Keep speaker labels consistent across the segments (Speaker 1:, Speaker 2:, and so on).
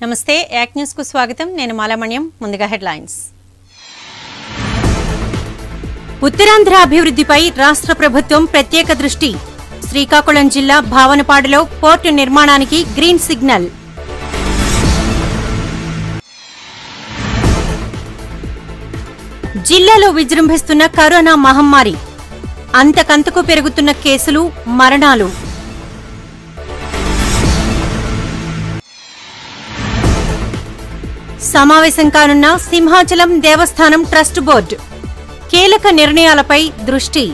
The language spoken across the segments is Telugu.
Speaker 1: నమస్తే యాక్ న్యూస్ కు స్వాగతం నేను మాలామణ్యం ముందుగా హెడ్లైన్స్ ఉత్తరాంధ్ర అభివృద్ధిపై రాష్ట్ర ప్రభుత్వం ప్రత్యేక దృష్టి శ్రీకాకుళం జిల్లా భావనపాడులో పోర్టు నిర్మాణానికి గ్రీన్ సిగ్నల్ జిల్లాలో విజృంభిస్తున్న కరోనా మహమ్మారి అంతకంతకు పెరుగుతున్న కేసులు మరణాలు సమావేశం కానున్న సింహాచలం దేవస్థానం ట్రస్ట్ బోర్డు కీలక నిర్ణయాలపై దృష్టి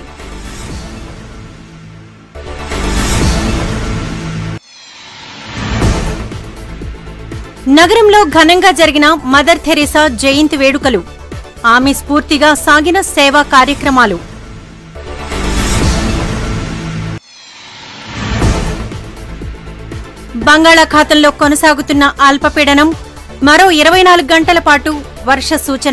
Speaker 1: నగరంలో ఘనంగా జరిగిన మదర్ థెరెసా జయంతి వేడుకలు ఆమె స్ఫూర్తిగా సాగిన సేవా కార్యక్రమాలు బంగాళాఖాతంలో కొనసాగుతున్న అల్పపీడనం మరో ఇరవై నాలుగు గంటల పాటు వర్ష సూచన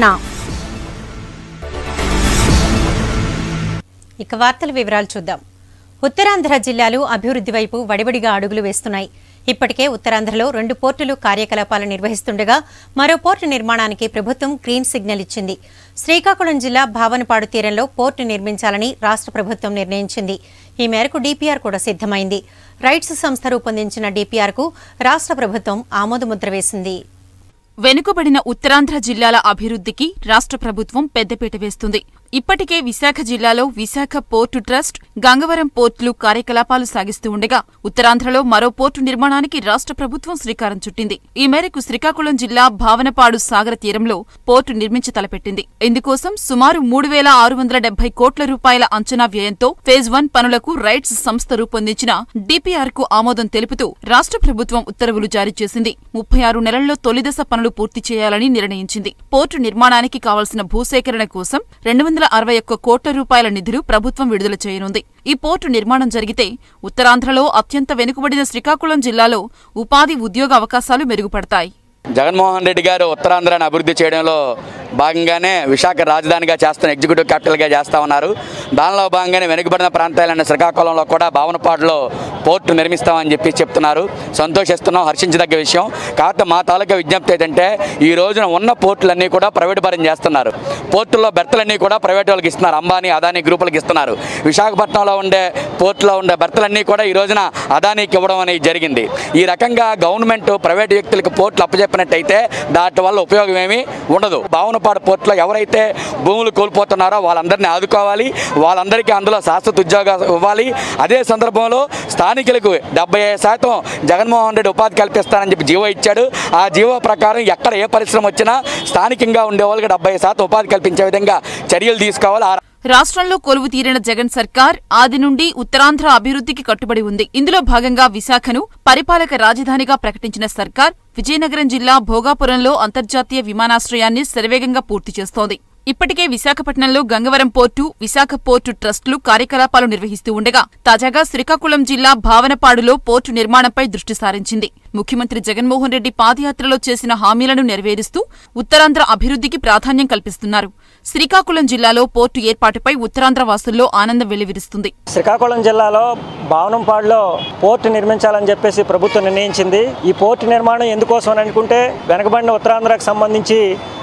Speaker 1: ఇక వార్తల వివరాలు చూద్దాం ఉత్తరాంధ్ర జిల్లాలు అభివృద్ధి వైపు వడివడిగా అడుగులు వేస్తున్నాయి ఇప్పటికే ఉత్తరాంధ్రలో రెండు పోర్టులు కార్యకలాపాలు నిర్వహిస్తుండగా మరో పోర్టు నిర్మాణానికి ప్రభుత్వం గ్రీన్ సిగ్నల్ ఇచ్చింది శ్రీకాకుళం జిల్లా భావనపాడు తీరంలో పోర్టు నిర్మించాలని రాష్ట్ర ప్రభుత్వం నిర్ణయించింది ఈ మేరకు డీపీఆర్ కూడా సిద్దమైంది రైట్స్ సంస్థ రూపొందించిన డీపీఆర్కు రాష్ట్ర ప్రభుత్వం ఆమోదముద్ర వేసింది
Speaker 2: వెనుకబడిన ఉత్తరాంధ్ర జిల్లాల అభివృద్ధికి రాష్ట్ర ప్రభుత్వం పెద్దపీట వేస్తుంది ఇప్పటికే విశాఖ జిల్లాలో విశాఖ పోర్టు ట్రస్ట్ గంగవరం పోర్టులు కార్యకలాపాలు సాగిస్తూ ఉండగా ఉత్తరాంధ్రలో మరో పోర్టు నిర్మాణానికి రాష్ట్ర ప్రభుత్వం శ్రీకారం చుట్టింది ఈ మేరకు శ్రీకాకుళం జిల్లా భావనపాడు సాగర తీరంలో పోర్టు నిర్మించి తలపెట్టింది ఇందుకోసం సుమారు మూడు వేల ఆరు వందల డెబ్బై కోట్ల రూపాయల అంచనా వ్యయంతో ఫేజ్ వన్ పనులకు రైట్స్ సంస్థ రూపొందించిన డిపిఆర్ కు ఆమోదం తెలుపుతూ రాష్ట్ర ప్రభుత్వం ఉత్తర్వులు జారీ చేసింది ముప్పై ఆరు నెలల్లో తొలిదశ పనులు పూర్తి చేయాలని నిర్ణయించింది పోర్టు నిర్మాణానికి కావలసిన భూసేకరణ కోసం రెండు వందల అరవై ఒక్క కోట్ల రూపాయల నిధులు ప్రభుత్వం విడుదల చేయనుంది ఈ పోర్టు నిర్మాణం జరిగితే ఉత్తరాంధ్రలో అత్యంత వెనుకబడిన శ్రీకాకుళం జిల్లాలో ఉపాధి ఉద్యోగ అవకాశాలు మెరుగుపడతాయి
Speaker 3: జగన్మోహన్ రెడ్డి గారు ఉత్తరాంధ్రాన్ని అభివృద్ధి చేయడంలో భాగంగానే విశాఖ రాజధానిగా చేస్తున్న ఎగ్జిక్యూటివ్ క్యాపిటల్గా చేస్తా ఉన్నారు దానిలో భాగంగానే వెనుకబడిన ప్రాంతాలైన శ్రీకాకుళంలో కూడా భావనపాడులో పోర్టు నిర్మిస్తామని చెప్పి చెప్తున్నారు సంతోషిస్తున్నాం హర్షించదగ్గ విషయం కాకపోతే మా తాలూకా విజ్ఞప్తి ఏంటంటే ఈ రోజున ఉన్న పోర్టులన్నీ కూడా ప్రైవేట్ పరం చేస్తున్నారు పోర్టుల్లో బెర్తలన్నీ కూడా ప్రైవేట్ వాళ్ళకి ఇస్తున్నారు అంబానీ అదానీ గ్రూపులకు ఇస్తున్నారు విశాఖపట్నంలో ఉండే పోర్టులో ఉండే బెర్తలన్నీ కూడా ఈ రోజున అదానీకి ఇవ్వడం అనేది జరిగింది ఈ రకంగా గవర్నమెంట్ ప్రైవేట్ వ్యక్తులకు పోర్టులు అప్పచెప్పినట్టయితే దాటి వల్ల ఉపయోగం ఏమీ ఉండదు భావనపాడు పోర్టులో ఎవరైతే భూములు కోల్పోతున్నారో వాళ్ళందరినీ ఆదుకోవాలి వాళ్ళందరికీ అందులో శాశ్వత ఉద్యోగాలు ఇవ్వాలి అదే సందర్భంలో స్థానికులకు డెబ్బై శాతం జగన్మోహన్ రెడ్డి ఉపాధి కల్పిస్తానని చెప్పి జీవో ఇచ్చాడు ఆ జీవో ప్రకారం ఎక్కడ ఏ పరిశ్రమ వచ్చినా స్థానికంగా ఉండే వాళ్ళకి డెబ్బై శాతం ఉపాధి కల్పించే విధంగా చర్యలు తీసుకోవాలి ఆ
Speaker 2: రాష్ట్రంలో కొలువు తీరిన జగన్ సర్కార్ ఆది నుండి ఉత్తరాంధ్ర అభివృద్ధికి కట్టుబడి ఉంది ఇందులో భాగంగా విశాఖను పరిపాలక రాజధానిగా ప్రకటించిన సర్కార్ విజయనగరం జిల్లా భోగాపురంలో అంతర్జాతీయ విమానాశ్రయాన్ని శరవేగంగా పూర్తి చేస్తోంది ఇప్పటికే విశాఖపట్నంలో గంగవరం పోర్టు విశాఖ పోర్టు ట్రస్టులు కార్యకలాపాలు నిర్వహిస్తూ ఉండగా తాజాగా శ్రీకాకుళం జిల్లా భావనపాడులో పోర్టు నిర్మాణంపై దృష్టి సారించింది ముఖ్యమంత్రి జగన్మోహన్ రెడ్డి పాదయాత్రలో చేసిన హామీలను నెరవేరుస్తూ ఉత్తరాంధ్ర అభివృద్ధికి ప్రాధాన్యం కల్పిస్తున్నారు శ్రీకాకుళం జిల్లాలో పోర్టు ఏర్పాటుపై ఉత్తరాంధ్ర వాసుల్లో ఆనందం వెల్లివిరుస్తుంది
Speaker 4: శ్రీకాకుళం జిల్లాలో భావనంపాడులో పోర్టు నిర్మించాలని చెప్పేసి ప్రభుత్వం నిర్ణయించింది ఈ పోర్టు నిర్మాణం ఎందుకోసం అని అనుకుంటే వెనకబడిన ఉత్తరాంధ్రకు సంబంధించి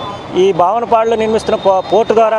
Speaker 4: ఈ భావనపాడులో నిర్మిస్తున్న పో- పోర్టు ద్వారా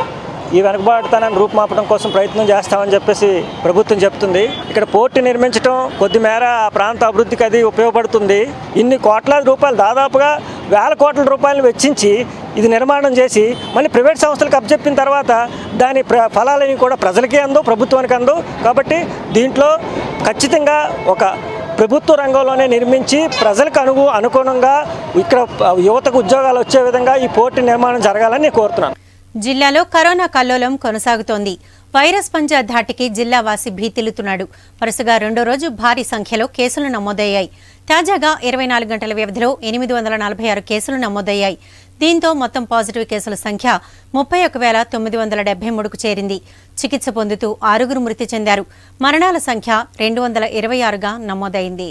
Speaker 4: ఈ వెనుకబాటుతనాన్ని రూపుమాపడం కోసం ప్రయత్నం చేస్తామని చెప్పేసి ప్రభుత్వం చెప్తుంది ఇక్కడ పోర్టు నిర్మించడం కొద్ది మేర ఆ ప్రాంత అభివృద్ధికి అది ఉపయోగపడుతుంది ఇన్ని కోట్లాది రూపాయలు దాదాపుగా వేల కోట్ల రూపాయలు వెచ్చించి ఇది నిర్మాణం చేసి మళ్ళీ ప్రైవేట్ సంస్థలకు అప్పచెప్పిన తర్వాత దాని ప్ర ఫలాలని కూడా ప్రజలకే అందు ప్రభుత్వానికి అందు కాబట్టి దీంట్లో ఖచ్చితంగా ఒక ప్రభుత్వ రంగంలోనే నిర్మించి ప్రజలకు అనుగు అనుగుణంగా ఇక్కడ యువతకు ఉద్యోగాలు వచ్చే విధంగా ఈ పోర్టు నిర్మాణం జరగాలని నేను కోరుతున్నాను
Speaker 1: జిల్లాలో కరోనా కల్లోలం కొనసాగుతోంది వైరస్ పంజా ధాటికి జిల్లావాసి భీతిల్లుతున్నాడు వరుసగా రెండో రోజు భారీ సంఖ్యలో కేసులు నమోదయ్యాయి తాజాగా ఇరవై నాలుగు గంటల వ్యవధిలో ఎనిమిది వందల నలభై ఆరు కేసులు నమోదయ్యాయి దీంతో మొత్తం పాజిటివ్ కేసుల సంఖ్య ముప్పై ఒక వేల తొమ్మిది వందల డెబ్బై మూడుకు చేరింది చికిత్స పొందుతూ ఆరుగురు మృతి చెందారు మరణాల సంఖ్య రెండు వందల ఇరవై ఆరుగా నమోదైంది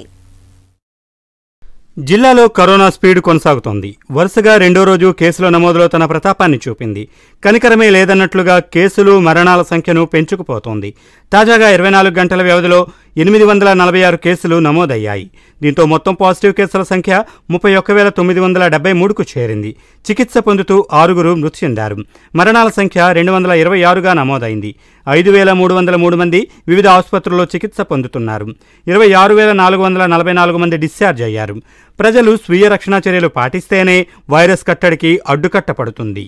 Speaker 5: జిల్లాలో కరోనా స్పీడ్ కొనసాగుతోంది వరుసగా రెండో రోజు కేసుల నమోదులో తన ప్రతాపాన్ని చూపింది కనికరమే లేదన్నట్లుగా కేసులు మరణాల సంఖ్యను పెంచుకుపోతోంది తాజాగా ఇరవై నాలుగు గంటల వ్యవధిలో ఎనిమిది వందల నలభై ఆరు కేసులు నమోదయ్యాయి దీంతో మొత్తం పాజిటివ్ కేసుల సంఖ్య ముప్పై ఒక్క వేల తొమ్మిది వందల డెబ్బై మూడుకు చేరింది చికిత్స పొందుతూ ఆరుగురు మృతి చెందారు మరణాల సంఖ్య రెండు వందల ఇరవై ఆరుగా నమోదైంది ఐదు వేల మూడు వందల మూడు మంది వివిధ ఆసుపత్రుల్లో చికిత్స పొందుతున్నారు ఇరవై ఆరు వేల నాలుగు వందల నలభై నాలుగు మంది డిశ్చార్జ్ అయ్యారు ప్రజలు స్వీయ రక్షణ చర్యలు పాటిస్తేనే వైరస్ కట్టడికి అడ్డుకట్ట పడుతుంది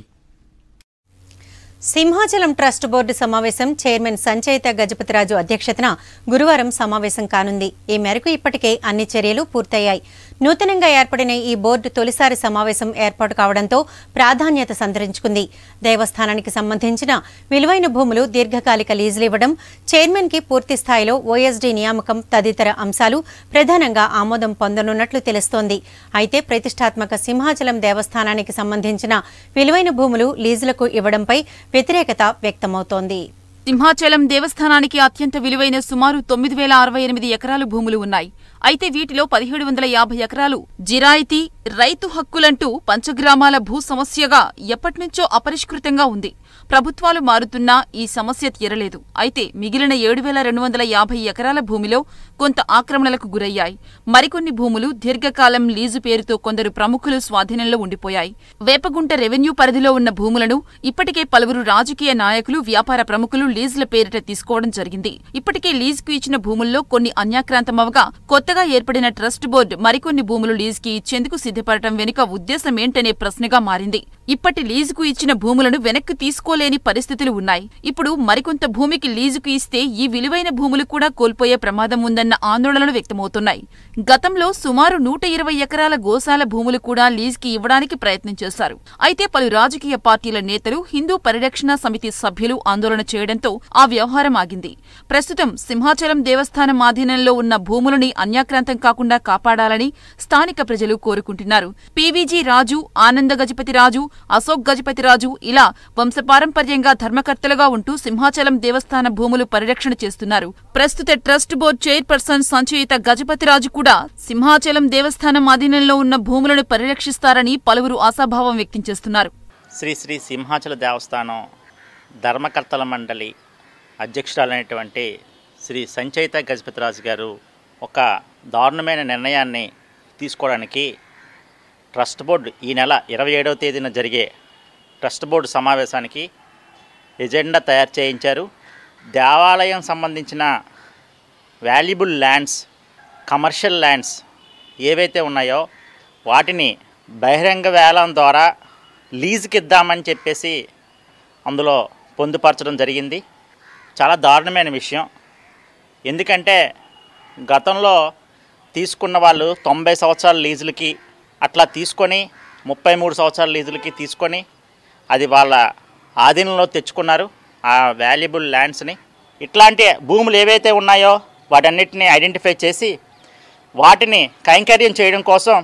Speaker 1: సింహాచలం ట్రస్ట్ బోర్డు సమావేశం చైర్మన్ సంచయిత గజపతిరాజు అధ్యక్షతన గురువారం సమావేశం కానుంది ఈ మేరకు ఇప్పటికే అన్ని చర్యలు పూర్తయ్యాయి నూతనంగా ఏర్పడిన ఈ బోర్డు తొలిసారి సమావేశం ఏర్పాటు కావడంతో ప్రాధాన్యత సంతరించుకుంది దేవస్థానానికి సంబంధించిన విలువైన భూములు దీర్ఘకాలిక లీజులు ఇవ్వడం చైర్మన్ కి పూర్తి స్థాయిలో ఓఎస్డీ నియామకం తదితర అంశాలు ప్రధానంగా ఆమోదం పొందనున్నట్లు తెలుస్తోంది అయితే ప్రతిష్టాత్మక సింహాచలం దేవస్థానానికి సంబంధించిన విలువైన భూములు లీజులకు ఇవ్వడంపై వ్యతిరేకత వ్యక్తమవుతోంది
Speaker 2: సింహాచలం దేవస్థానానికి అత్యంత విలువైన సుమారు తొమ్మిది వేల అరవై ఎనిమిది ఎకరాలు భూములు ఉన్నాయి అయితే వీటిలో పదిహేడు వందల యాభై ఎకరాలు జిరాయితీ రైతు హక్కులంటూ పంచగ్రామాల భూ సమస్యగా ఎప్పటినుంచో అపరిష్కృతంగా ఉంది ప్రభుత్వాలు మారుతున్నా ఈ సమస్య తీరలేదు అయితే మిగిలిన ఏడు వేల రెండు వందల యాభై ఎకరాల భూమిలో కొంత ఆక్రమణలకు గురయ్యాయి మరికొన్ని భూములు దీర్ఘకాలం లీజు పేరుతో కొందరు ప్రముఖులు స్వాధీనంలో ఉండిపోయాయి వేపగుంట రెవెన్యూ పరిధిలో ఉన్న భూములను ఇప్పటికే పలువురు రాజకీయ నాయకులు వ్యాపార ప్రముఖులు లీజుల పేరిట తీసుకోవడం జరిగింది ఇప్పటికే లీజుకు ఇచ్చిన భూముల్లో కొన్ని అన్యాక్రాంతమవగా కొత్తగా ఏర్పడిన ట్రస్ట్ బోర్డు మరికొన్ని భూములు లీజుకి ఇచ్చేందుకు సిద్ధపడటం వెనుక ఉద్దేశమేంటనే ప్రశ్నగా మారింది ఇప్పటి లీజుకు ఇచ్చిన భూములను వెనక్కి తీసుకోలేని పరిస్థితులు ఉన్నాయి ఇప్పుడు మరికొంత భూమికి లీజుకు ఇస్తే ఈ విలువైన భూములు కూడా కోల్పోయే ప్రమాదం ఉందన్న ఆందోళనలు వ్యక్తమవుతున్నాయి గతంలో సుమారు నూట ఇరవై ఎకరాల గోశాల భూములు కూడా లీజుకి ఇవ్వడానికి ప్రయత్నం చేశారు అయితే పలు రాజకీయ పార్టీల నేతలు హిందూ పరిరక్షణ సమితి సభ్యులు ఆందోళన చేయడంతో ఆ వ్యవహారం ఆగింది ప్రస్తుతం సింహాచలం దేవస్థానం ఆధీనంలో ఉన్న భూములని అన్యాక్రాంతం కాకుండా కాపాడాలని స్థానిక ప్రజలు కోరుకుంటున్నారు పీవీజీ రాజు ఆనంద గజపతి రాజు అశోక్ గజపతి రాజు ఇలా వంశపారంపర్యంగా ధర్మకర్తలుగా ఉంటూ సింహాచలం దేవస్థాన భూములు పరిరక్షణ చేస్తున్నారు ప్రస్తుత trust board chairperson Sanchaita Gajapathiraju కూడా సింహాచలం దేవస్థానం ఆధీనంలో ఉన్న భూములను పరిరక్షిస్తారని పలువురు ఆశాభావం వ్యక్తం చేస్తున్నారు
Speaker 6: శ్రీ శ్రీ సింహాచల దేవస్థానం ధర్మకర్తల మండలి అధ్యక్షురాలైనటువంటి శ్రీ సంచయిత గజపతిరాజు గారు ఒక దారుణమైన నిర్ణయాన్ని తీసుకోవడానికి ట్రస్ట్ బోర్డు ఈ నెల ఇరవై ఏడవ తేదీన జరిగే ట్రస్ట్ బోర్డు సమావేశానికి ఎజెండా తయారు చేయించారు దేవాలయం సంబంధించిన వాల్యుబుల్ ల్యాండ్స్ కమర్షియల్ ల్యాండ్స్ ఏవైతే ఉన్నాయో వాటిని బహిరంగ వేలం ద్వారా లీజుకి ఇద్దామని చెప్పేసి అందులో పొందుపరచడం జరిగింది చాలా దారుణమైన విషయం ఎందుకంటే గతంలో తీసుకున్న వాళ్ళు తొంభై సంవత్సరాల లీజులకి అట్లా తీసుకొని ముప్పై మూడు సంవత్సరాల లీజులకి తీసుకొని అది వాళ్ళ ఆధీనంలో తెచ్చుకున్నారు ఆ వాల్యుబుల్ ల్యాండ్స్ని ఇట్లాంటి భూములు ఏవైతే ఉన్నాయో వాటన్నిటిని ఐడెంటిఫై చేసి వాటిని కైంకర్యం చేయడం కోసం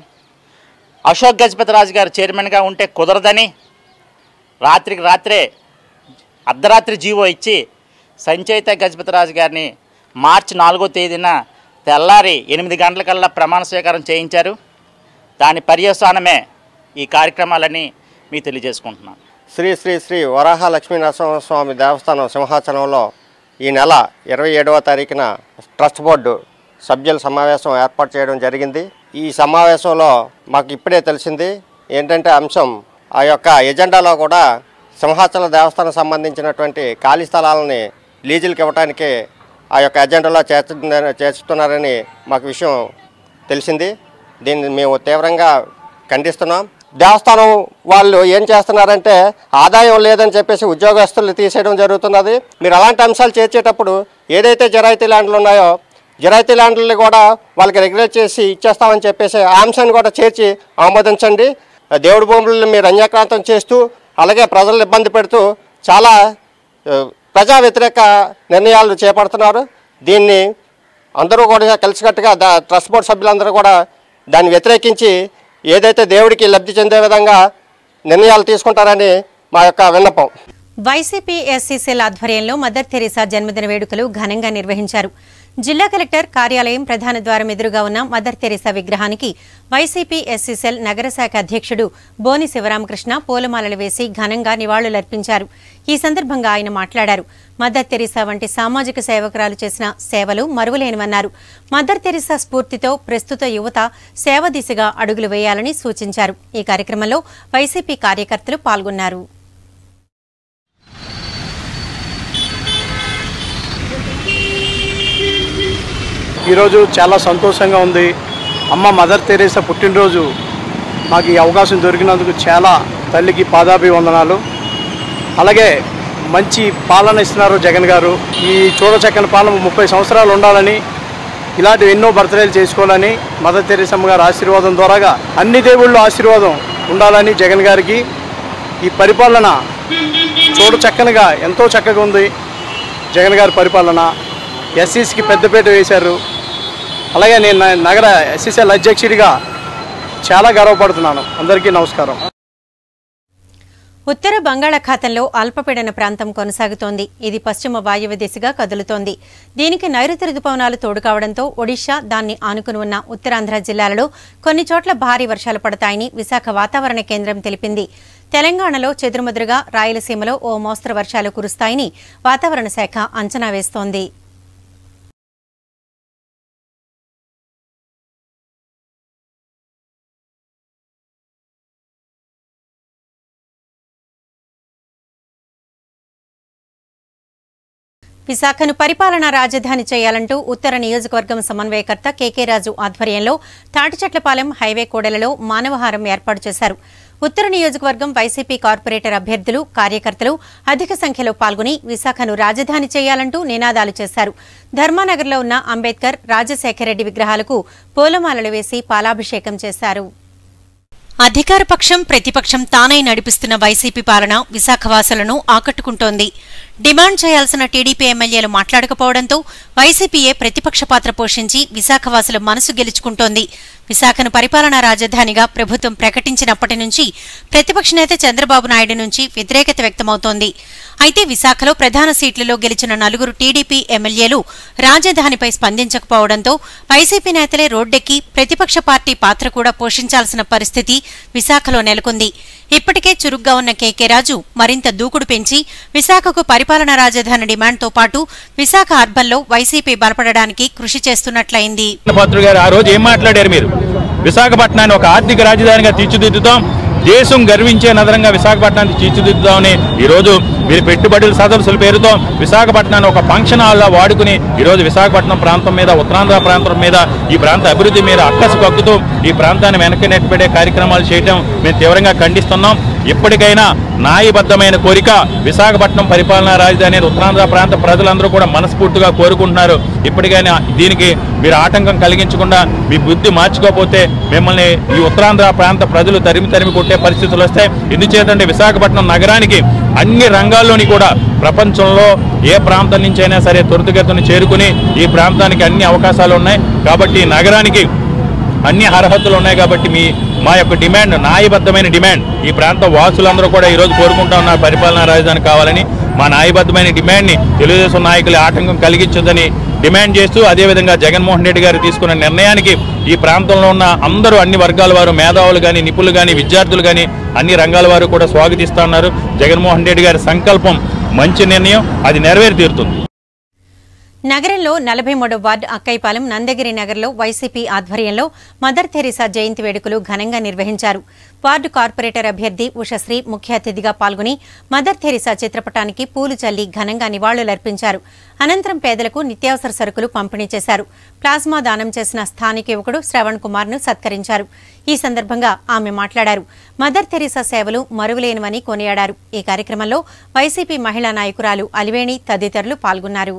Speaker 6: అశోక్ గజపతిరాజు గారు చైర్మన్గా ఉంటే కుదరదని రాత్రికి రాత్రే అర్ధరాత్రి జీవో ఇచ్చి సంచయిత గజపతిరాజు గారిని మార్చి నాలుగో తేదీన తెల్లారి ఎనిమిది గంటలకల్లా ప్రమాణ స్వీకారం చేయించారు దాని పర్యవసానమే ఈ కార్యక్రమాలని మీకు తెలియజేసుకుంటున్నాను
Speaker 7: శ్రీ శ్రీ శ్రీ వరాహ లక్ష్మీనరసింహస్వామి దేవస్థానం సింహాచలంలో ఈ నెల ఇరవై ఏడవ తారీఖున ట్రస్ట్ బోర్డు సభ్యుల సమావేశం ఏర్పాటు చేయడం జరిగింది ఈ సమావేశంలో మాకు ఇప్పుడే తెలిసింది ఏంటంటే అంశం ఆ యొక్క ఎజెండాలో కూడా సింహాచల దేవస్థానం సంబంధించినటువంటి ఖాళీ స్థలాలని లీజులకు ఇవ్వడానికి ఆ యొక్క ఎజెండాలో చేర్చుతుందని చేర్చుతున్నారని మాకు విషయం తెలిసింది దీన్ని మేము తీవ్రంగా ఖండిస్తున్నాం దేవస్థానం వాళ్ళు ఏం చేస్తున్నారంటే ఆదాయం లేదని చెప్పేసి ఉద్యోగస్తులు తీసేయడం జరుగుతున్నది మీరు అలాంటి అంశాలు చేర్చేటప్పుడు ఏదైతే జరాయితీ ల్యాండ్లు ఉన్నాయో జరాయితీ ల్యాండ్లని కూడా వాళ్ళకి రెగ్యులేట్ చేసి ఇచ్చేస్తామని చెప్పేసి ఆ అంశాన్ని కూడా చేర్చి ఆమోదించండి దేవుడి భూములను మీరు అన్యాక్రాంతం చేస్తూ అలాగే ప్రజలను ఇబ్బంది పెడుతూ చాలా ఆ, ప్రజా వ్యతిరేక నిర్ణయాలు చేపడుతున్నారు దీన్ని అందరూ కూడా కలిసికట్టుగా దా ట్రస్ట్ బోర్డు సభ్యులందరూ కూడా దాన్ని వ్యతిరేకించి ఏదైతే దేవుడికి లబ్ధి చెందే విధంగా నిర్ణయాలు తీసుకుంటారని మా యొక్క విన్నపం
Speaker 1: వైసీపీ ఎస్సీసీల ఆధ్వర్యంలో మదర్ తెరీసా జన్మదిన వేడుకలు ఘనంగా నిర్వహించారు జిల్లా కలెక్టర్ కార్యాలయం ప్రధాన ద్వారం ఎదురుగా ఉన్న మదర్ తెరీసా విగ్రహానికి వైసీపీ ఎస్సీసెల్ నగర శాఖ అధ్యక్షుడు బోని శివరామకృష్ణ పూలమాలలు వేసి ఘనంగా నివాళులర్పించారు ఈ సందర్భంగా ఆయన మాట్లాడారు మదర్ తెరీసా వంటి సామాజిక సేవకురాలు చేసిన సేవలు మరువలేనివన్నారు మదర్ తెరీసా స్ఫూర్తితో ప్రస్తుత యువత సేవ దిశగా అడుగులు వేయాలని సూచించారు ఈ కార్యక్రమంలో వైసీపీ కార్యకర్తలు పాల్గొన్నారు
Speaker 8: ఈరోజు చాలా సంతోషంగా ఉంది అమ్మ మదర్ తెరేసా పుట్టినరోజు మాకు ఈ అవకాశం దొరికినందుకు చాలా తల్లికి పాదాభివందనాలు అలాగే మంచి పాలన ఇస్తున్నారు జగన్ గారు ఈ చూడచక్కని పాలన ముప్పై సంవత్సరాలు ఉండాలని ఇలాంటి ఎన్నో బర్త్డేలు చేసుకోవాలని మదర్ తెరేసమ్మ గారి ఆశీర్వాదం ద్వారాగా అన్ని దేవుళ్ళు ఆశీర్వాదం ఉండాలని జగన్ గారికి ఈ పరిపాలన చూడ చక్కనిగా ఎంతో చక్కగా ఉంది జగన్ గారి పరిపాలన ఎస్సీస్కి పెద్దపీట వేశారు అలాగే నేను న- నగర ఎస్సీసీఎల్ అధ్యక్షుడిగా చాలా గర్వపడుతున్నాను అందరికీ నమస్కారం
Speaker 1: ఉత్తర బంగాళాఖాతంలో అల్పపీడన ప్రాంతం కొనసాగుతోంది ఇది పశ్చిమ వాయువ్య దిశగా కదులుతోంది దీనికి నైరుతి రుతుపవనాలు తోడు కావడంతో ఒడిషా దాన్ని ఆనుకుని ఉన్న ఉత్తరాంధ్ర జిల్లాలలో కొన్ని చోట్ల భారీ వర్షాలు పడతాయని విశాఖ వాతావరణ కేంద్రం తెలిపింది తెలంగాణలో చెదురుమదురుగా రాయలసీమలో ఓ మోస్తరు వర్షాలు కురుస్తాయని వాతావరణ శాఖ అంచనా వేస్తోంది విశాఖను పరిపాలనా రాజధాని చేయాలంటూ ఉత్తర నియోజకవర్గం సమన్వయకర్త కేకే రాజు ఆధ్వర్యంలో తాటిచెట్లపాలెం హైవే కూడలలో మానవహారం ఏర్పాటు చేశారు ఉత్తర నియోజకవర్గం వైసీపీ కార్పొరేటర్ అభ్యర్థులు కార్యకర్తలు అధిక సంఖ్యలో పాల్గొని విశాఖను రాజధాని చేయాలంటూ నినాదాలు చేశారు ధర్మానగర్లో ఉన్న అంబేద్కర్ రాజశేఖర రెడ్డి విగ్రహాలకు పూలమాలలు వేసి పాలాభిషేకం చేశారు అధికార పక్షం ప్రతిపక్షం తానై నడిపిస్తున్న వైసీపీ పాలన విశాఖవాసులను ఆకట్టుకుంటోంది డిమాండ్ చేయాల్సిన టీడీపీ ఎమ్మెల్యేలు మాట్లాడకపోవడంతో వైసీపీయే ప్రతిపక్ష పాత్ర పోషించి విశాఖవాసుల మనసు గెలుచుకుంటోంది విశాఖను పరిపాలనా రాజధానిగా ప్రభుత్వం ప్రకటించినప్పటి నుంచి ప్రతిపక్ష నేత చంద్రబాబు నాయుడు నుంచి వ్యతిరేకత వ్యక్తమవుతోంది అయితే విశాఖలో ప్రధాన సీట్లలో గెలిచిన నలుగురు టీడీపీ ఎమ్మెల్యేలు రాజధానిపై స్పందించకపోవడంతో వైసీపీ నేతలే రోడ్డెక్కి ప్రతిపక్ష పార్టీ పాత్ర కూడా పోషించాల్సిన పరిస్థితి విశాఖలో నెలకొంది ఇప్పటికే చురుగ్గా ఉన్న కేకే రాజు మరింత దూకుడు పెంచి విశాఖకు పరిపాలనా రాజధాని డిమాండ్తో పాటు విశాఖ అర్బన్లో వైసీపీ బలపడడానికి కృషి చేస్తున్నట్లయింది
Speaker 9: పాత్రుడు గారు ఆ రోజు ఏం మాట్లాడారు మీరు విశాఖపట్నాన్ని ఒక ఆర్థిక రాజధానిగా తీర్చిదిద్దుతాం దేశం గర్వించే నగరంగా విశాఖపట్నాన్ని తీర్చిదిద్దుదామని ఈరోజు మీరు పెట్టుబడుల సదస్సుల పేరుతో విశాఖపట్నాన్ని ఒక ఫంక్షన్ హాల్లా వాడుకుని ఈరోజు విశాఖపట్నం ప్రాంతం మీద ఉత్తరాంధ్ర ప్రాంతం మీద ఈ ప్రాంత అభివృద్ధి మీద అక్కసు కక్కుతూ ఈ ప్రాంతాన్ని వెనక్కి నెట్టిపెట్టే కార్యక్రమాలు చేయటం మేము తీవ్రంగా ఖండిస్తున్నాం ఇప్పటికైనా న్యాయబద్ధమైన కోరిక విశాఖపట్నం పరిపాలనా రాజధాని అనేది ఉత్తరాంధ్ర ప్రాంత ప్రజలందరూ కూడా మనస్ఫూర్తిగా కోరుకుంటున్నారు ఇప్పటికైనా దీనికి మీరు ఆటంకం కలిగించకుండా మీ బుద్ధి మార్చుకోకపోతే మిమ్మల్ని ఈ ఉత్తరాంధ్ర ప్రాంత ప్రజలు తరిమి తరిమి కొట్టే పరిస్థితులు వస్తాయి ఎందుచేతంటే విశాఖపట్నం నగరానికి అన్ని రంగాల్లోని కూడా ప్రపంచంలో ఏ ప్రాంతం నుంచి అయినా సరే త్వరితగతిని చేరుకుని ఈ ప్రాంతానికి అన్ని అవకాశాలు ఉన్నాయి కాబట్టి ఈ నగరానికి అన్ని అర్హతలు ఉన్నాయి కాబట్టి మీ మా యొక్క డిమాండ్ న్యాయబద్ధమైన డిమాండ్ ఈ ప్రాంత వాసులందరూ కూడా ఈరోజు కోరుకుంటా ఉన్నారు పరిపాలనా రాజధాని కావాలని మా న్యాయబద్ధమైన డిమాండ్ని తెలుగుదేశం నాయకులు ఆటంకం కలిగించొద్దని డిమాండ్ చేస్తూ అదేవిధంగా జగన్మోహన్ రెడ్డి గారు తీసుకున్న నిర్ణయానికి ఈ ప్రాంతంలో ఉన్న అందరూ అన్ని వర్గాల వారు మేధావులు కానీ నిపుణులు కానీ విద్యార్థులు కానీ అన్ని రంగాల వారు కూడా స్వాగతిస్తా ఉన్నారు జగన్మోహన్ రెడ్డి గారి సంకల్పం మంచి నిర్ణయం అది నెరవేరి తీరుతుంది
Speaker 1: నగరంలో నలభై మూడో వార్డు అక్కైపాలెం నందగిరి నగర్లో వైసీపీ ఆధ్వర్యంలో మదర్ తెరీసా జయంతి వేడుకలు ఘనంగా నిర్వహించారు వార్డు కార్పొరేటర్ అభ్యర్థి ఉషశ్రీ ముఖ్య అతిథిగా పాల్గొని మదర్ తెరీసా చిత్రపటానికి పూలు చల్లి ఘనంగా నివాళులర్పించారు అనంతరం పేదలకు నిత్యావసర సరుకులు పంపిణీ చేశారు ప్లాస్మా దానం చేసిన స్థానిక యువకుడు శ్రవణ్ కుమార్ ను సత్కరించారు ఈ సందర్భంగా ఆమె మాట్లాడారు మదర్ తెరీసా సేవలు మరువలేనివని కొనియాడారు ఈ కార్యక్రమంలో వైసీపీ మహిళా నాయకురాలు అలివేణి తదితరులు పాల్గొన్నారు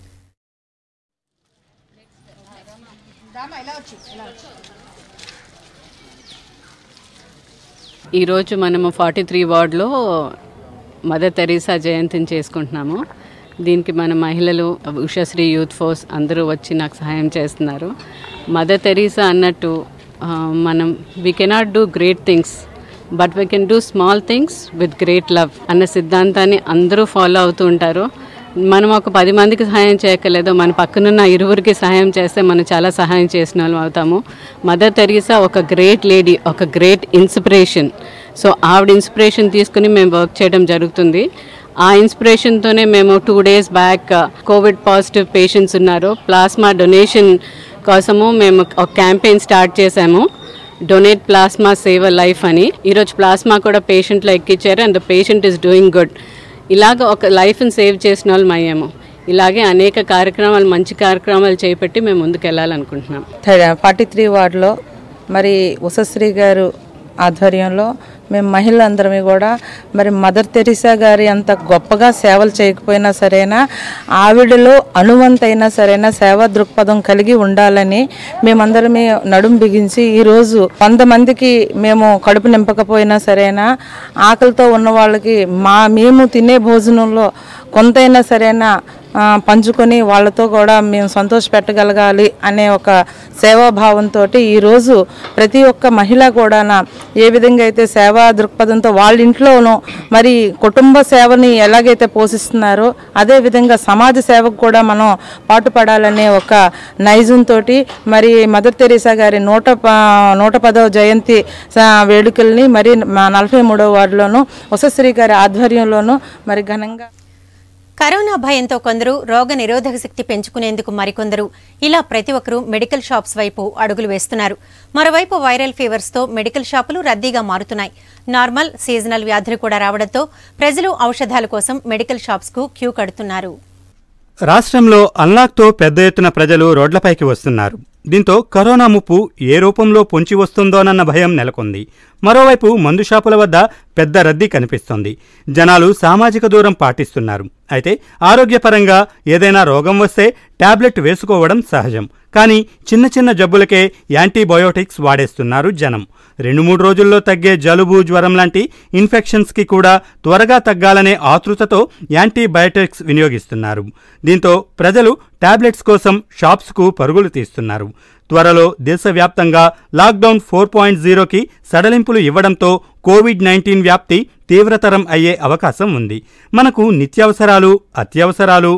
Speaker 10: ఈరోజు మనము ఫార్టీ త్రీ వార్డులో మదర్ తెరీసా జయంతిని చేసుకుంటున్నాము దీనికి మన మహిళలు ఉషశ్రీ యూత్ ఫోర్స్ అందరూ వచ్చి నాకు సహాయం చేస్తున్నారు మదర్ తెరీసా అన్నట్టు ఆ, మనం we cannot do great things but we can do small things with great love అన్న సిద్ధాంతాన్ని అందరూ ఫాలో అవుతూ ఉంటారు మనం ఒక పది మందికి సహాయం చేయక్కర్లేదు మన పక్కనున్న ఇరువురికి సహాయం చేస్తే మనం చాలా సహాయం చేసిన వాళ్ళం అవుతాము మదర్ తెరీసా ఒక గ్రేట్ లేడీ ఒక గ్రేట్ ఇన్స్పిరేషన్ సో ఆవిడ ఇన్స్పిరేషన్ తీసుకుని మేము వర్క్ చేయడం జరుగుతుంది ఆ ఇన్స్పిరేషన్తోనే మేము two days back covid positive patients ఉన్నారు ప్లాస్మా డొనేషన్ కోసము మేము ఒక క్యాంపెయిన్ స్టార్ట్ చేశాము డొనేట్ ప్లాస్మా సేవ్ లైఫ్ అని ఈరోజు ప్లాస్మా కూడా పేషెంట్లో ఎక్కించారు and the patient is doing good ఇలాగ ఒక లైఫ్ని సేవ్ చేసిన వాళ్ళం అయ్యాము ఇలాగే అనేక కార్యక్రమాలు మంచి కార్యక్రమాలు చేపట్టి మేము ముందుకు వెళ్ళాలనుకుంటున్నాం
Speaker 11: ఫార్టీ త్రీ వార్డులో మరి ఉషశ్రీ గారు ఆధ్వర్యంలో మేము మహిళలందరం కూడా మరి మదర్ తెరిసా గారి అంత గొప్పగా సేవలు చేయకపోయినా సరేనా ఆవిడలో అణువంతైనా సరేనా సేవా దృక్పథం కలిగి ఉండాలని మేమందరమే నడుం బిగించి ఈరోజు వంద మందికి మేము కడుపు నింపకపోయినా సరేనా ఆకలితో ఉన్న వాళ్ళకి మా మేము తినే భోజనంలో కొంతైనా సరేనా ఆ, పంచుకొని వాళ్ళతో కూడా మేము సంతోష పెట్టగలగాలి అనే ఒక సేవాభావంతో ఈరోజు ప్రతి ఒక్క మహిళ కూడా ఏ విధంగా అయితే సేవా దృక్పథంతో వాళ్ళ ఇంట్లోనూ మరి కుటుంబ సేవని ఎలాగైతే పోషిస్తున్నారో అదే విధంగా సమాజ సేవకు కూడా మనం పాటుపడాలనే ఒక నైజంతో మరి మదర్ తెరీసా గారి నూట ప- నూట పదవ జయంతి స- వేడుకల్ని మరి మా నలభై మూడవ వార్డులోను ఉషశ్రీ గారి ఆధ్వర్యంలోనూ మరి ఘనంగా
Speaker 1: కరోనా భయంతో కొందరు రోగ నిరోధక శక్తి పెంచుకునేందుకు మరికొందరు ఇలా ప్రతి ఒక్కరూ మెడికల్ షాప్స్ వైపు అడుగులు వేస్తున్నారు మరోవైపు వైరల్ ఫీవర్స్ తో మెడికల్ షాపులు రద్దీగా మారుతున్నాయి నార్మల్ సీజనల్ వ్యాధులు కూడా రావడంతో ప్రజలు ఔషధాల కోసం మెడికల్ షాప్స్ కు క్యూ కడుతున్నారు
Speaker 5: రాష్ట్రంలో అన్లాక్తో పెద్ద ఎత్తున ప్రజలు రోడ్లపైకి వస్తున్నారు దీంతో కరోనా ముప్పు ఏ రూపంలో పొంచి వస్తుందోనన్న భయం నెలకొంది మరోవైపు మందు షాపుల వద్ద పెద్ద రద్దీ కనిపిస్తోంది జనాలు సామాజిక దూరం పాటిస్తున్నారు అయితే ఆరోగ్యపరంగా ఏదైనా రోగం వస్తే టాబ్లెట్ వేసుకోవడం సహజం కానీ చిన్న చిన్న జబ్బులకే యాంటీబయోటిక్స్ వాడేస్తున్నారు జనం రెండు మూడు రోజుల్లో తగ్గే జలుబు జ్వరం లాంటి ఇన్ఫెక్షన్స్కి కూడా త్వరగా తగ్గాలనే ఆతృతతో యాంటీబయోటిక్స్ వినియోగిస్తున్నారు దీంతో ప్రజలు టాబ్లెట్స్ కోసం షాప్స్కు పరుగులు తీస్తున్నారు త్వరలో దేశవ్యాప్తంగా లాక్డౌన్ ఫోర్ పాయింట్ జీరోకి సడలింపులు ఇవ్వడంతో కోవిడ్ నైన్టీన్ వ్యాప్తి తీవ్రతరం అయ్యే అవకాశం ఉంది మనకు నిత్యావసరాలు అత్యవసరాలు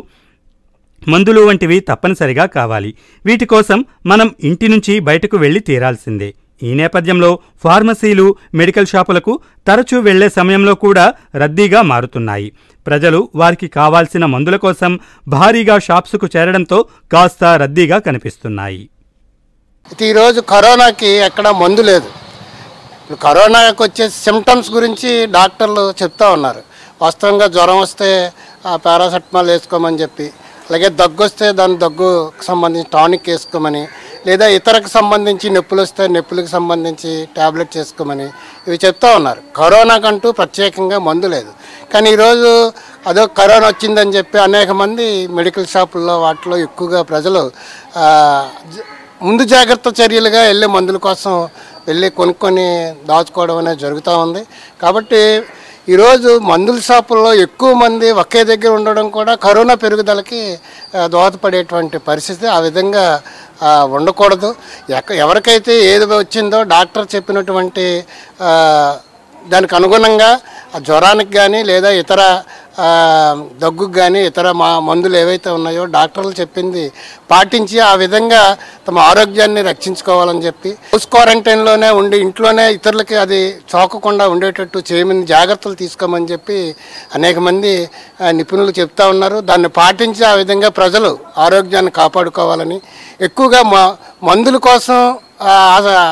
Speaker 5: మందులు వంటివి తప్పనిసరిగా కావాలి వీటి కోసం మనం ఇంటి నుంచి బయటకు వెళ్లి తీరాల్సిందే ఈ నేపథ్యంలో ఫార్మసీలు మెడికల్ షాపులకు తరచూ వెళ్లే సమయంలో కూడా రద్దీగా మారుతున్నాయి ప్రజలు వారికి కావాల్సిన మందుల కోసం భారీగా షాప్స్కు చేరడంతో కాస్త రద్దీగా కనిపిస్తున్నాయి
Speaker 12: అయితే ఈరోజు కరోనాకి ఎక్కడ మందు లేదు ఇప్పుడు కరోనాకి వచ్చే సిమ్టమ్స్ గురించి డాక్టర్లు చెప్తా ఉన్నారు వాస్తవంగా జ్వరం వస్తే ఆ పారాసెటమాల్ వేసుకోమని చెప్పి అలాగే దగ్గు వస్తే దాని దగ్గుకు సంబంధించి టానిక్ వేసుకోమని లేదా ఇతరకు సంబంధించి నొప్పులు వస్తే నొప్పులకు సంబంధించి ట్యాబ్లెట్స్ వేసుకోమని ఇవి చెప్తా ఉన్నారు కరోనాకంటూ ప్రత్యేకంగా మందు లేదు కానీ ఈరోజు అదో కరోనా వచ్చిందని చెప్పి అనేక మంది మెడికల్ షాపుల్లో వాటిలో ఎక్కువగా ప్రజలు ఆ, జ- ముందు జాగ్రత్త చర్యలుగా వెళ్ళే మందుల కోసం వెళ్ళి కొనుక్కొని దాచుకోవడం అనేది జరుగుతూ ఉంది కాబట్టి ఈరోజు మందుల షాపుల్లో ఎక్కువ మంది ఒకే దగ్గర ఉండడం కూడా కరోనా పెరుగుదలకి ఆ, దోహదపడేటువంటి పరిస్థితి ఆ విధంగా ఆ, ఉండకూడదు ఎక్క ఎవరికైతే ఏది వచ్చిందో డాక్టర్ చెప్పినటువంటి ఆ, దానికి అనుగుణంగా ఆ జ్వరానికి కానీ లేదా ఇతర ఆ, దగ్గుకు కానీ ఇతర మా మందులు ఏవైతే ఉన్నాయో డాక్టర్లు చెప్పింది పాటించి ఆ విధంగా తమ ఆరోగ్యాన్ని రక్షించుకోవాలని చెప్పి హౌస్ క్వారంటైన్లోనే ఉండి ఇంట్లోనే ఇతరులకి అది సోకకుండా ఉండేటట్టు చేయమని జాగ్రత్తలు తీసుకోమని చెప్పి అనేక మంది ఆ, నిపుణులు చెప్తా ఉన్నారు దాన్ని పాటించి ఆ విధంగా ప్రజలు ఆరోగ్యాన్ని కాపాడుకోవాలని ఎక్కువగా మా మందుల కోసం ఆ, ఆ,